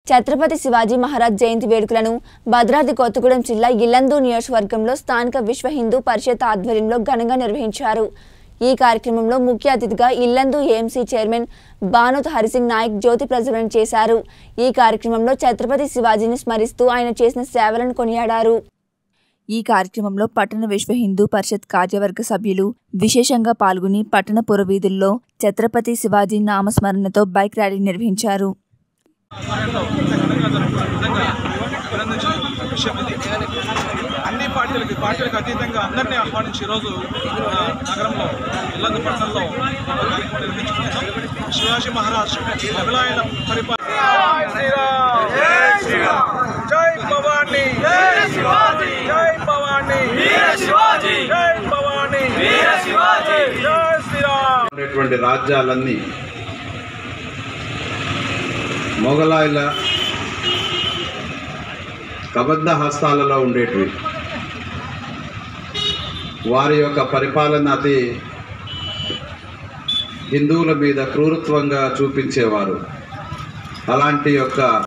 ఛత్రపతి శివాజీ మహారాజ్ జయంతి వేడుకలను భద్రాద్రి కొత్తగూడెం జిల్లా ఇల్లందు నియోజకవర్గంలో స్థానిక విశ్వ హిందూ పరిషత్ ఆధ్వర్యంలో ఘనంగా నిర్వహించారు ఈ కార్యక్రమంలో ముఖ్య అతిథిగా ఇల్లందు ఏఎంసీ చైర్మన్ భానుత్ హరిసింగ్ నాయక్ జ్యోతి ప్రజ్వలన చేశారు ఈ కార్యక్రమంలో ఛత్రపతి శివాజీని స్మరిస్తూ ఆయన చేసిన సేవలను కొనియాడారు ఈ కార్యక్రమంలో పట్టణ విశ్వ హిందూ పరిషత్ కార్యవర్గ సభ్యులు విశేషంగా పాల్గొని పట్టణ పురవీధుల్లో ఛత్రపతి శివాజీ నామస్మరణతో బైక్ ర్యాలీ నిర్వహించారు ఆధ్వర్యంలో ఇంత ఘనంగా జరుగుతున్న విధంగా అభినందించిన విషయం ఇది అన్ని పార్టీలకి పార్టీలకు అతీతంగా అందరినీ ఆహ్వానించి ఈరోజు ఆ, నగరంలో ఇల్లందు పట్టణంలో ఒక కార్యక్రమం నిర్వహించుకుంటున్నాం శివాజీ మహారాజ్ మొఘలాయన పరిపాలన జై భవానీ జై శివాజీ జై భవానీ శివాజీ జై భవానీ శివాజీ జై శ్రీరామ్ ఉన్నటువంటి రాజ్యాలన్నీ మొఘలాయుల కబద్ధ హస్తాలలో ఉండేటివి వారి యొక్క పరిపాలన అతి హిందువుల మీద క్రూరత్వంగా చూపించేవారు అలాంటి యొక్క